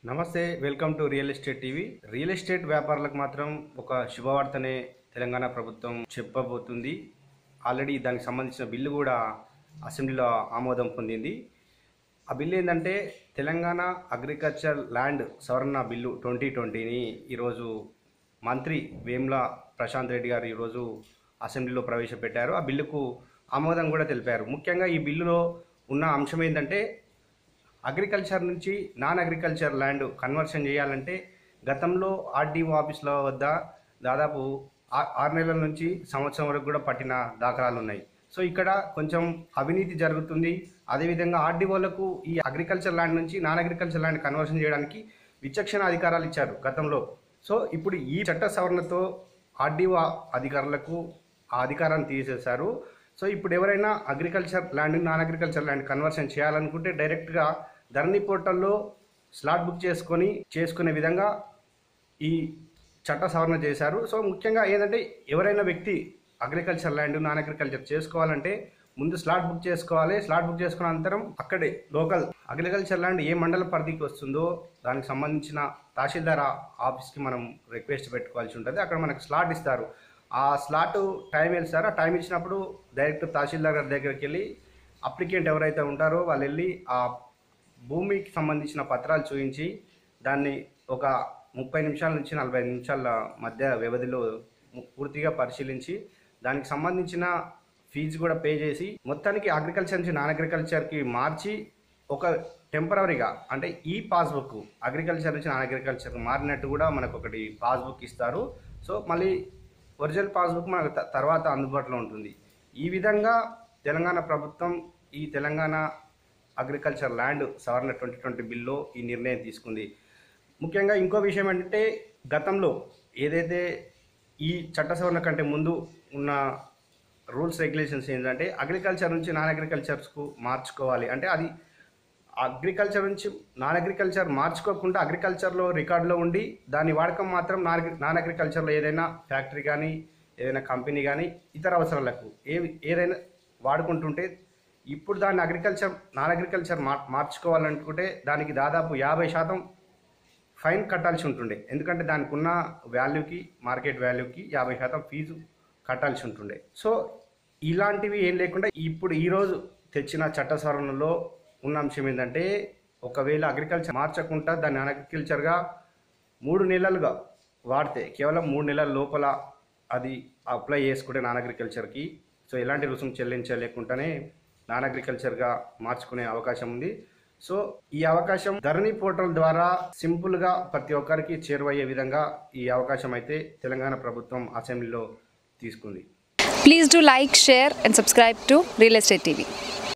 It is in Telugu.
నమస్తే welcome to real estate TV real estate వ్యాపారులకు మాత్రం ఒక శుభవార్తనే తెలంగాణ ప్రభుత్వం చెప్పబోతుంది ఆల్రెడీ దానికి సంబంధించిన బిల్లు కూడా అసెంబ్లీలో ఆమోదం పొందింది ఆ బిల్లు ఏంటంటే తెలంగాణ అగ్రికల్చర్ ల్యాండ్ సవరణ బిల్లు ట్వంటీ ట్వంటీని ఈరోజు మంత్రి వేముల ప్రశాంత్ రెడ్డి గారు ఈరోజు అసెంబ్లీలో ప్రవేశపెట్టారు ఆ బిల్లుకు ఆమోదం కూడా తెలిపారు ముఖ్యంగా ఈ బిల్లులో ఉన్న అంశం ఏంటంటే అగ్రికల్చర్ నుంచి నాన్ అగ్రికల్చర్ ల్యాండ్ కన్వర్షన్ చేయాలంటే గతంలో ఆర్డీఓ ఆఫీస్ల వద్ద దాదాపు ఆ- ఆరు నెలల నుంచి సంవత్సరం వరకు కూడా పట్టిన దాఖలాలు ఉన్నాయి సో ఇక్కడ కొంచెం అవినీతి జరుగుతుంది అదేవిధంగా ఆర్డీఓలకు ఈ అగ్రికల్చర్ ల్యాండ్ నుంచి నాన్ అగ్రికల్చర్ ల్యాండ్ కన్వర్షన్ చేయడానికి విచక్షణ అధికారాలు ఇచ్చారు గతంలో సో ఇప్పుడు ఈ చట్ట సవరణతో ఆర్డీఓ అధికారులకు ఆ అధికారాన్ని తీసేశారు సో ఇప్పుడు ఎవరైనా agriculture land non agriculture land conversion చేయాలనుకుంటే డైరెక్ట్గా ధరణి పోర్టల్లో స్లాట్ బుక్ చేసుకొని చేసుకునే విధంగా ఈ చట్ట సవరణ చేశారు సో ముఖ్యంగా ఏంటంటే ఎవరైనా వ్యక్తి అగ్రికల్చర్ ల్యాండ్ నాన్ అగ్రికల్చర్ చేసుకోవాలంటే ముందు స్లాట్ బుక్ చేసుకోవాలి స్లాట్ బుక్ చేసుకున్న అనంతరం అక్కడే లోకల్ అగ్రికల్చర్ ల్యాండ్ ఏ మండల పరిధికి వస్తుందో దానికి సంబంధించిన తహసీల్దార్ ఆ- ఆఫీస్కి మనం రిక్వెస్ట్ పెట్టుకోవాల్సి ఉంటుంది అక్కడ మనకు స్లాట్ ఇస్తారు ఆ స్లాట్ టైం వెళ్తారు ఆ టైం ఇచ్చినప్పుడు డైరెక్ట్ తహసీల్దార్ గారి దగ్గరికి వెళ్ళి అప్లికెంట్ ఎవరైతే ఉంటారో వాళ్ళు వెళ్ళి ఆ భూమికి సంబంధించిన పత్రాలు చూపించి దాన్ని ఒక ముప్పై నిమిషాల నుంచి నలభై నిమిషాల మధ్య వ్యవధిలో ము- పూర్తిగా పరిశీలించి దానికి సంబంధించిన ఫీజు కూడా పే చేసి మొత్తానికి అగ్రికల్చర్ నుంచి నాన్ అగ్రికల్చర్కి మార్చి ఒక టెంపరీగా అంటే ఈ పాస్బుక్ అగ్రికల్చర్ నుంచి నాన్ అగ్రికల్చర్ మారినట్టు కూడా మనకు ఒకటి పాస్బుక్ ఇస్తారు సో మళ్ళీ ఒరిజినల్ పాస్బుక్ మనకు త- తర్వాత అందుబాటులో ఉంటుంది ఈ విధంగా తెలంగాణ ప్రభుత్వం ఈ తెలంగాణ అగ్రికల్చర్ ల్యాండ్ సవరణ ట్వంటీ ట్వంటీ బిల్లో ఈ నిర్ణయం తీసుకుంది ముఖ్యంగా ఇంకో విషయం ఏంటంటే గతంలో ఏదైతే ఈ చట్ట సవరణ కంటే ముందు ఉన్న రూల్స్ రెగ్యులేషన్స్ ఏంటంటే అగ్రికల్చర్ నుంచి నాన్ అగ్రికల్చర్స్కు మార్చుకోవాలి అంటే అది అగ్రికల్చర్ నుంచి నాన్ అగ్రికల్చర్ మార్చుకోకుండా అగ్రికల్చర్లో రికార్డులో ఉండి దాని వాడకం మాత్రం నాన్ నాన్ అగ్రికల్చర్లో ఏదైనా ఫ్యాక్టరీ కానీ ఏదైనా కంపెనీ కానీ ఇతర అవసరాలకు ఏ ఏదైనా వాడుకుంటుంటే ఇప్పుడు దాన్ని అగ్రికల్చర్ నాన్ అగ్రికల్చర్ మార్ మార్చుకోవాలనుకుంటే దానికి దాదాపు యాభై శాతం ఫైన్ కట్టాల్సి ఉంటుండే ఎందుకంటే దానికి ఉన్న వాల్యూకి మార్కెట్ వాల్యూకి యాభై శాతం ఫీజు కట్టాల్సి ఉంటుండే సో ఇలాంటివి ఏం లేకుండా ఇప్పుడు ఈరోజు తెచ్చిన చట్ట సవరణలో ఉన్న అంశం ఏంటంటే ఒకవేళ అగ్రికల్చర్ మార్చకుండా దాన్ని అగ్రికల్చర్గా మూడు నెలలుగా వాడితే కేవలం మూడు నెలల లోపల అది అప్లై చేసుకుంటే నాన్ అగ్రికల్చర్కి సో ఎలాంటి రుసుము చెల్లించలేకుండానే నాన్ అగ్రికల్చర్గా మార్చుకునే అవకాశం ఉంది సో ఈ అవకాశం ధరణి పోర్టల్ ద్వారా సింపుల్గా ప్రతి ఒక్కరికి చేరువయ్యే విధంగా ఈ అవకాశం అయితే తెలంగాణ ప్రభుత్వం అసెంబ్లీలో తీసుకుంది Please do like, share, and subscribe to Real Estate TV.